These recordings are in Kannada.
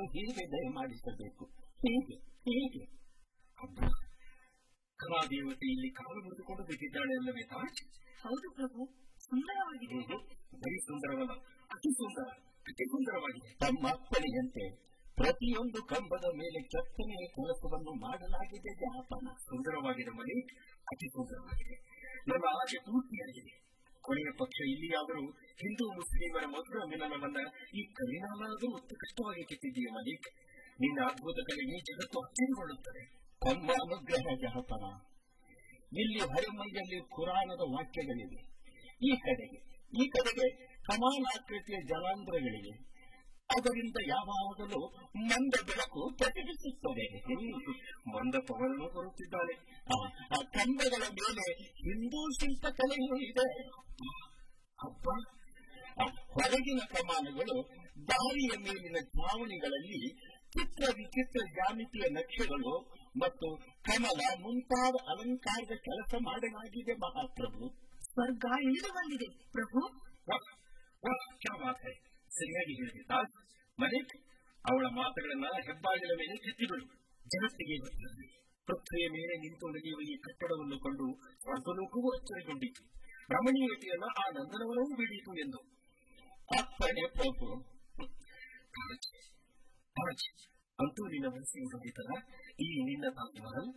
ಹೀಗೆ ದಯಮಾಡಿಸಬೇಕು ಹೀಗೆ ಹೀಗೆ ಅಬ್ಬ ಕಲಾದೇವತೆ ಇಲ್ಲಿ ಕಾಲು ಮುರಿದುಕೊಂಡು ಬಿದ್ದಿದ್ದಾಳೆ ಅಲ್ಲವೇ ತಾಜ್ ಹೌದು ಪ್ರಭು ಸುಂದರವಾಗಿದೆ ಹ್ಮ್. ಬರೀ ಸುಂದರವಲ್ಲ ಅತಿ ಸುಂದರ ಅತಿ ಸುಂದರವಾಗಿದೆ ತಮ್ಮ ಅಪ್ಪಣೆಯಂತೆ ಪ್ರತಿಯೊಂದು ಕಂಬದ ಮೇಲೆ ಕೆತ್ತನೆಯ ಕೆಲಸವನ್ನು ಮಾಡಲಾಗಿದೆ ಜಹಾಪನ ಸುಂದರವಾಗಿದೆ ಮಲಿಕ್ ಅತಿ ಸುಂದರವಾಗಿದೆ ನನ್ನ ಆಸೆ ಪೂರ್ತಿಯಾಗಿದೆ ಕೊನೆಯ ಪಕ್ಷ ಇಲ್ಲಿಯಾದರೂ ಹಿಂದೂ ಮುಸ್ಲಿಮರ ಮಧುರ ಮಿಲನವನ್ನ ಈ ಕಲಿನಾಲಾದರೂ ಒತ್ತು ಕಷ್ಟವಾಗಿ ಕೆತ್ತಿದ್ದೀಯ ಮಲಿಕ್ ನಿನ್ನ ಅದ್ಭುತ ಕಲೆಗೆ ಈ ಜಗತ್ತು ಅಚ್ಚರಿಗೊಳ್ಳುತ್ತದೆ ತಮ್ಮ ಅನುಗ್ರಹ ಜಹಪನ ಇಲ್ಲಿ ಹೊರಮೈಯಲ್ಲಿ ಪುರಾಣದ ವಾಕ್ಯಗಳಿವೆ ಈ ಕಡೆಗೆ ಈ ಕಡೆಗೆ ಕಮಾನಾಕೃತಿಯ ಜಲಾಂಧ್ರಗಳಿವೆ ಅದರಿಂದ ಯಾವಾಗಲೂ ಮಂದ ಬೆಳಕು ಪ್ರಕಟಿಸುತ್ತದೆ ಮಂದ ಪವನನು ಬರುತ್ತಿದ್ದಾನೆ ಆ, ಆ ಕಂಬಗಳ ಮೇಲೆ ಹಿಂದೂ ಶಿಲ್ಪಕಲೆಯೂ ಇದೆ ಹಬ್ಬ ಆ, ಹೊರಗಿನ ಕಮಾನುಗಳು ದಾರಿಯ ಮೇಲಿನ ಛಾವಣಿಗಳಲ್ಲಿ ಚಿತ್ರ ವಿಚಿತ್ರ ಜಾಮಿತಿಯ ನಕ್ಷೆಗಳು ಮತ್ತು ಕಮಲ ಮುಂತಾದ ಅಲಂಕಾರದ ಕೆಲಸ ಮಾಡಲಾಗಿದೆ ಮಹಾಪ್ರಭು ಸ್ವರ್ಗ ಇಳಿದು ಬಂದಿದೆ ಪ್ರಭು ವಾಹ್ ವಾಹ್ ಕ್ಯಾ ಮಾತ್ ಹೈ ಸರಿಯಾಗಿ ಹೇಳಿದೆ ತಾಜ್ ಮಲಿಕ್ ಅವಳ ಮಾತುಗಳನ್ನ ಹೆಬ್ಬಾಗಿಲ ಮೇಲೆ ಕೆತ್ತಿಬಿಡು ಜಗತ್ತಿಗೆ ಗೊತ್ತಿರಲಿ ಪೃಥ್ವಿಯ ಮೇಲೆ ನಿಂತು ನಡೆಯುವ ಈ ಕಟ್ಟಡವನ್ನು ಕಂಡು ಸ್ವರ್ಗಲೋಕವೂ ಅಚ್ಚರಿಗೊಂಡಿತು ರಮಣೀಯತೆಯನ್ನ ಆ ನಂದನವನವೂ ಬಿಡಿಯಿತು ಎಂದು ಅಪ್ಪಣೆ ಪ್ರಭು ತಾಜ್ ತಾಜ್ ಅಂತೂ ನಿನ್ನ ಮನಸ್ಸಿಗೆ ಬಂದಿತಲ್ಲ ಈ ನಿನ್ನ ತಾಜ್ ಮಹಲ್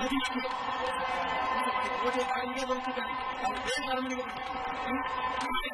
ಬರುತ್ತಿದ್ದಾನೆ ಅವನು ಬೇರೆ ಅರಮನೆಗೆ ಬಂದಿದ್ದಾನೆ